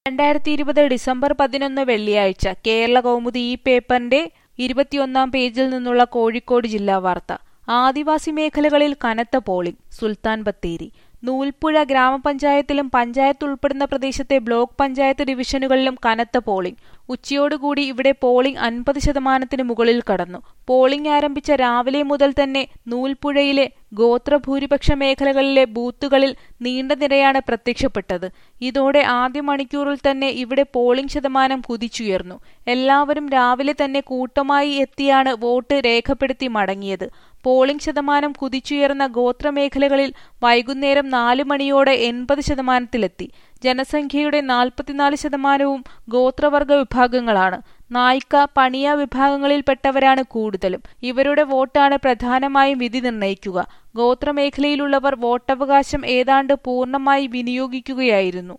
രണ്ടായിരത്തി ഇരുപത് ഡിസംബർ പതിനൊന്ന് വെള്ളിയാഴ്ച കേരള കൗമുദി ഈ പേപ്പറിന്റെ ഇരുപത്തിയൊന്നാം പേജിൽ നിന്നുള്ള കോഴിക്കോട് ജില്ലാ വാർത്ത ആദിവാസി മേഖലകളിൽ കനത്ത പോളിംഗ് സുൽത്താൻ ബത്തേരി നൂൽപ്പുഴ ഗ്രാമപഞ്ചായത്തിലും പഞ്ചായത്ത് ഉൾപ്പെടുന്ന പ്രദേശത്തെ ബ്ലോക്ക് പഞ്ചായത്ത് ഡിവിഷനുകളിലും കനത്ത പോളിംഗ് ഉച്ചയോടുകൂടി ഇവിടെ പോളിംഗ് അൻപത് ശതമാനത്തിന് മുകളിൽ കടന്നു പോളിംഗ് ആരംഭിച്ച രാവിലെ മുതൽ തന്നെ നൂൽപ്പുഴയിലെ ഗോത്രഭൂരിപക്ഷ മേഖലകളിലെ ബൂത്തുകളിൽ നീണ്ട നിരയാണ് പ്രത്യക്ഷപ്പെട്ടത് ഇതോടെ ആദ്യ മണിക്കൂറിൽ തന്നെ ഇവിടെ പോളിംഗ് ശതമാനം കുതിച്ചുയർന്നു എല്ലാവരും രാവിലെ തന്നെ കൂട്ടമായി എത്തിയാണ് വോട്ട് രേഖപ്പെടുത്തി മടങ്ങിയത് പോളിംഗ് ശതമാനം കുതിച്ചുയർന്ന ഗോത്രമേഖലകളിൽ വൈകുന്നേരം നാല് മണിയോടെ എൺപത് ശതമാനത്തിലെത്തി ജനസംഖ്യയുടെ നാൽപ്പത്തിനാല് ശതമാനവും ഗോത്രവർഗ വിഭാഗങ്ങളാണ് നായ്ക്ക പണിയ വിഭാഗങ്ങളിൽപ്പെട്ടവരാണ് കൂടുതലും ഇവരുടെ വോട്ടാണ് പ്രധാനമായും വിധി നിർണയിക്കുക ഗോത്രമേഖലയിലുള്ളവർ വോട്ടവകാശം ഏതാണ്ട് പൂർണ്ണമായി വിനിയോഗിക്കുകയായിരുന്നു